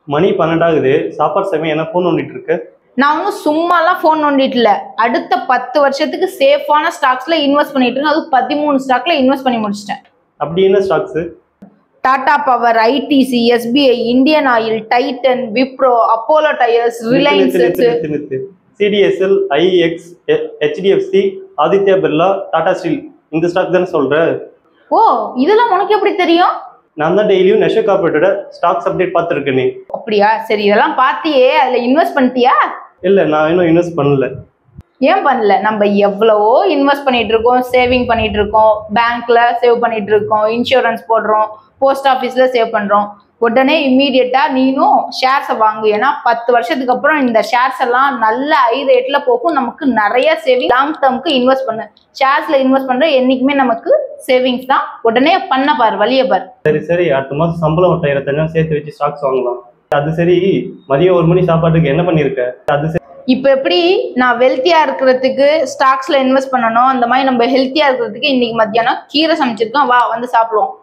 மணி பன்னெண்டாகுது சாப்பாடு சமயம் என்ன ஃபோன் நோண்டிட்டு இருக்க நான் ஒன்றும் சும்மாலாம் ஃபோன் நோண்டிட்டு இல்ல அடுத்த பத்து வருஷத்துக்கு சேஃபான ஸ்டாக்ஸ்ல இன்வெஸ்ட் பண்ணிட்டு இருக்கேன் அதுவும் பதிமூணு ஸ்டாக்ல இன்வெஸ்ட் பண்ணி முடிச்சிட்டேன் அப்படி என்ன stocks Tata power ITC SBI Indian oil Titan Wipro Apollo tyres Reliance CDSL IEX HDFC Aditya Birla Tata steel இந்த ஸ்டாக் தானே சொல்ற ஓ இதெல்லாம் உனக்கு எப்படி தெரியும் நான் தான் டெய்லியும் நெஷோ கார்பரேட்டோட ஸ்டாக்ஸ் அப்டேட் பார்த்துருக்கேனே அப்படியா சரி இதெல்லாம் பாத்தியே அதுல இன்வெஸ்ட் பண்ணிட்டியா இல்லை நான் இன்னும் இன்வெஸ்ட் பண்ணல ஏன் பண்ணல நம்ம எவ்வளவோ இன்வெஸ்ட் பண்ணிட்டு இருக்கோம் சேவிங் பண்ணிட்டு இருக்கோம் பேங்க்ல சேவ் பண்ணிட்டு இருக்கோம் இன்சூரன்ஸ் போடுறோம் போஸ்ட் ஆஃபீஸ்ல சேவ் பண்றோம் உடனே இம்மீடியட்டா நீனும் ஷேர்ஸை வாங்கு ஏன்னா பத்து வருஷத்துக்கு அப்புறம் இந்த ஷேர்ஸ் எல்லாம் நல்ல ஹை ரேட்ல போகும் நமக்கு நிறைய சேவிங் லாங் டேர்ம்க்கு இன்வெஸ்ட் பண்ணு ஷேர்ஸ்ல இன்வெஸ்ட் பண்ற என்னைக்குமே நமக்கு சேவிங்ஸ் தான் உடனே பண்ண பாரு வழிய பாரு சரி சரி அடுத்த மாதம் சம்பளம் ஒரு இருபத்தஞ்சாயிரம் சேர்த்து வச்சு ஸ்டாக்ஸ் வாங்கலாம் அது சரி மதியம் ஒரு மணி சாப்பாட்டுக்கு என்ன பண்ணியிருக்க அது சரி இப்போ எப்படி நான் வெல்த்தியா இருக்கிறதுக்கு ஸ்டாக்ஸ்ல இன்வெஸ்ட் பண்ணணும் அந்த மாதிரி நம்ம ஹெல்த்தியா இருக்கிறதுக்கு இன்னைக்கு மத்தியானம் கீரை சமைச்சிருக்கோம் வா வந்து சாப்பிடுவோம்